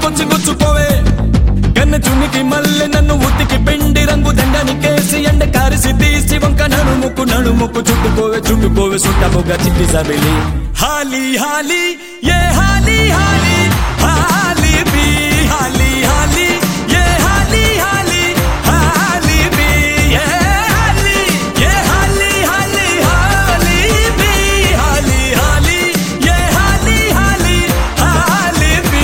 గుచ్చి గుచ్చుకోవే కన్న చునికి మల్లె నన్ను ఉత్తికి పిండి రంగు దండని కేసి ఎండ కారిసి తీసి వంక నడుముకు నడుముకు చుట్టుకోవే చుట్టుకోవే సుట్టముగా చిట్టి సబిలి హాలి హాలి ఏ హాలి హాలి హాలి బి హాలి హాలి ఏ హాలి హాలి హాలి బి ఏ హాలి ఏ హాలి హాలి హాలి బి హాలి హాలి ఏ హాలి హాలి హాలి బి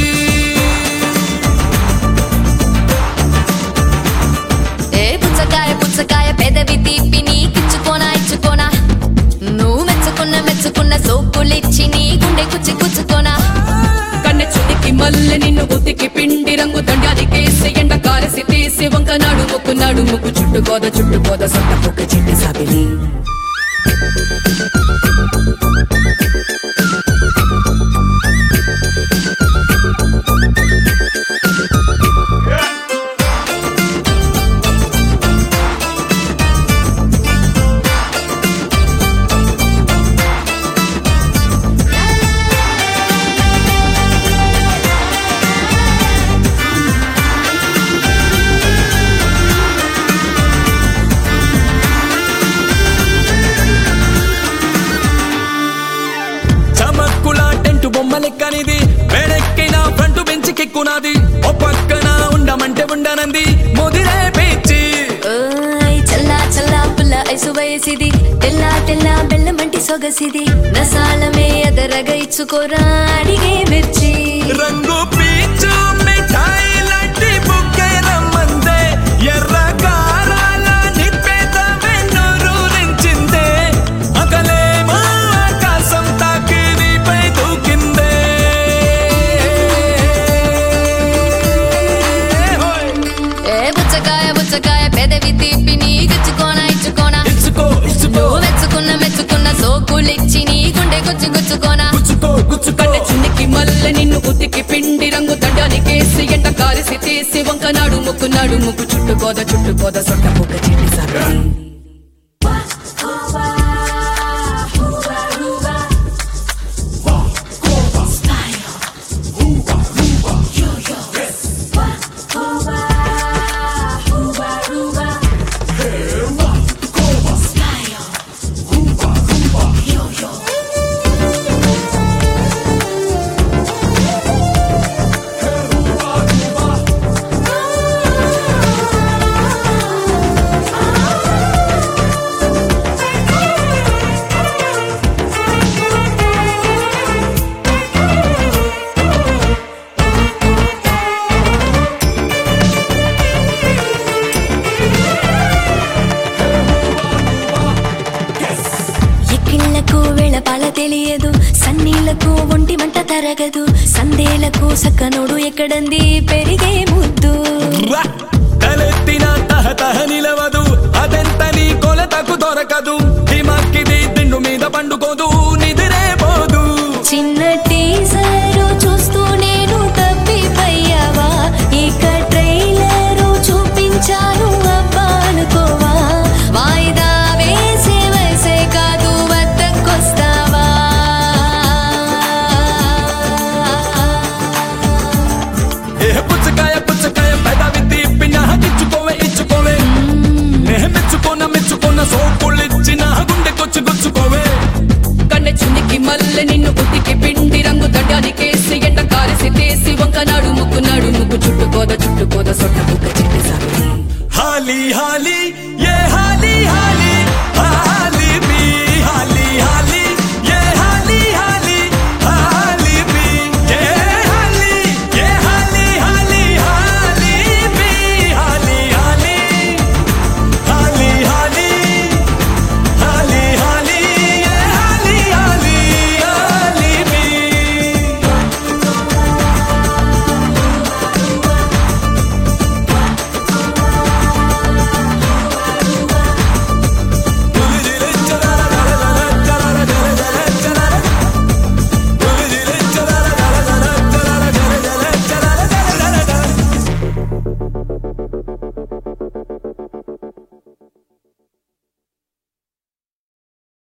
ఏ పుచ్చకాయ పుచ్చకాయ పెదవి తీపి నీకిచ్చుకోనా ఇచ్చుకోనా నువ్వు మెచ్చుకున్న మెచ్చుకున్న సోకులిచ్చి నీ గుండె కుచ్చి కుచ్చుకోనా కన్నె చునికి మల్లె నిన్ను ఉతికి పిండి రంగు దండాది కేసి ఎండ కారసి తీసి వంక నడుముకు నడుముకు చుట్టుకోద చుట్టుకోద సొంత పొక్క చెట్టి సాబిలి చమక్కుల టెంటు బొమ్మలెక్కనిది వేడెక్కిన ఫ్రంట్ బెంచ్ కెక్కునాది ఓ పక్కన ఉండమంటే ఉండనంది ముదిరే పిచ్చి ఓయ్ చల్లా చల్లా పుల్ల ఐసు వయసిది తెల్లా తెల్లా బెల్లమంటి సొగసిది నసాలమే ఎదరగ ఇచ్చుకోరా అడిగే మిర్చి రంగు పీచు మిఠాయి లాంటి బుక్కే రమ్మందే ఎర్ర కారాల నిప్పేద వెన్నూరించిందే అకలేమో ఆకాశం తాకి నీపై దూకిందే హోయ్. ఏ పుచ్చకాయ పుచ్చకాయ పెదవి తీపి నీకిచ్చుకోనా ఇచ్చుకోనా ఇచ్చుకో ఇచ్చుకో నువ్వు మెచ్చుకున్న మెచ్చుకున్న సోకులిచ్చి నీ గుండె గుచ్చి గుచ్చుకోనా గుచ్చుకో గుచ్చుకో కన్నె చునికి మల్లె నిన్ను ఉతికి పిండి రంగు దండాది కేసి ఎండ కారసి తీసి వంక నడుముకు నడుముకు చుట్టుకోద చుట్టుకోద సొంత పొక్క చెట్టి సాబిలి ఎక్కిళ్లకు వెళపాల తెలియదు సన్నీళ్లకు ఒంటి మంట తరగదు సందేలకు సక్కనోడు ఎక్కడంది పెరిగే ముద్దు రా! తలెత్తిన తహ తహ నిలవదు అదెంత నీ కొలతకు దొరకదు దిమాక్కిది దిండు మీద పండుకోదు నిదిరే పోదు చిన్న టీజరు చూస్తూ నేను తప్పిపోయావా ఇక ట్రైలరు చూపించాను అబ్బా అనుకోవా వాయిదా వేసే వయసే కాదు వద్దకొస్తావా ఏ పుచ్చకాయ పుచ్చకాయ పెదవి తీపి నాకిచ్చుకోవే ఇచ్చుకోవే నే మెచ్చుకోన మెచ్చుకోన సోపులిచ్చి నా గుండెకొచ్చి గుచ్చుకోవే కన్నె చునికి మల్లె నిన్ను ఉతికి పిండి రంగు దండాది కేసి ఎండ కారసి తీసి వంక నడుముకు నడుముకు చుట్టుకోద చుట్టుకోద సొట్ట పొక్క చెట్టి సాబిలి హాలి హాలి ఏ హాలి హాలి